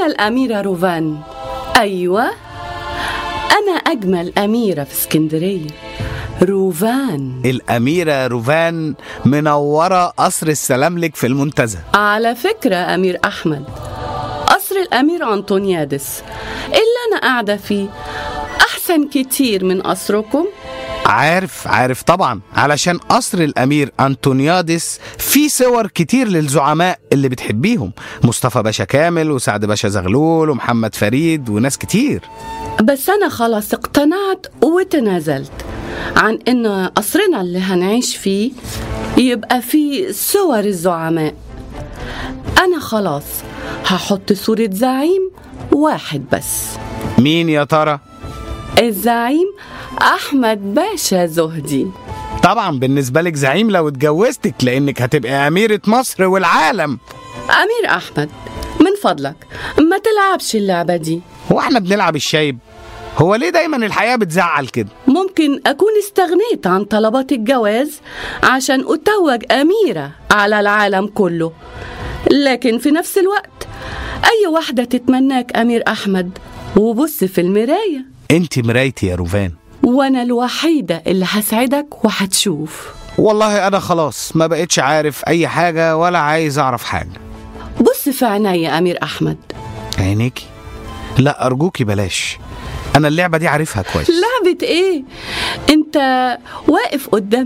أنا الأميرة روفان أيوة أنا أجمل أميرة في اسكندرية روفان الأميرة روفان منورة قصر السلاملك في المنتزه على فكرة أمير أحمد قصر الأمير أنطونيادس اللي أنا قاعدة فيه أحسن كتير من قصركم عارف عارف طبعا علشان قصر الأمير أنطونيادس فيه صور كتير للزعماء اللي بتحبيهم مصطفى باشا كامل وسعد باشا زغلول ومحمد فريد وناس كتير بس أنا خلاص اقتنعت وتنازلت عن إن قصرنا اللي هنعيش فيه يبقى فيه صور الزعماء أنا خلاص هحط صورة زعيم واحد بس مين يا ترى؟ الزعيم أحمد باشا زهدي طبعا بالنسبة لك زعيم لو اتجوزتك لأنك هتبقى أميرة مصر والعالم أمير أحمد من فضلك ما تلعبش اللعبة دي هو احنا بنلعب الشايب هو ليه دايما الحياة بتزعل كده ممكن أكون استغنيت عن طلبات الجواز عشان أتوج أميرة على العالم كله لكن في نفس الوقت أي واحدة تتمناك أمير أحمد وبص في المراية انت مرايتي يا روفان وأنا الوحيدة اللي هسعدك وهتشوف والله انا خلاص ما بقتش عارف اي حاجة ولا عايز اعرف حاجة بص في عيني يا أمير أحمد عينيكي لا ارجوكي بلاش انا اللعبة دي عارفها كويس لعبة إيه؟ أنت واقف قدام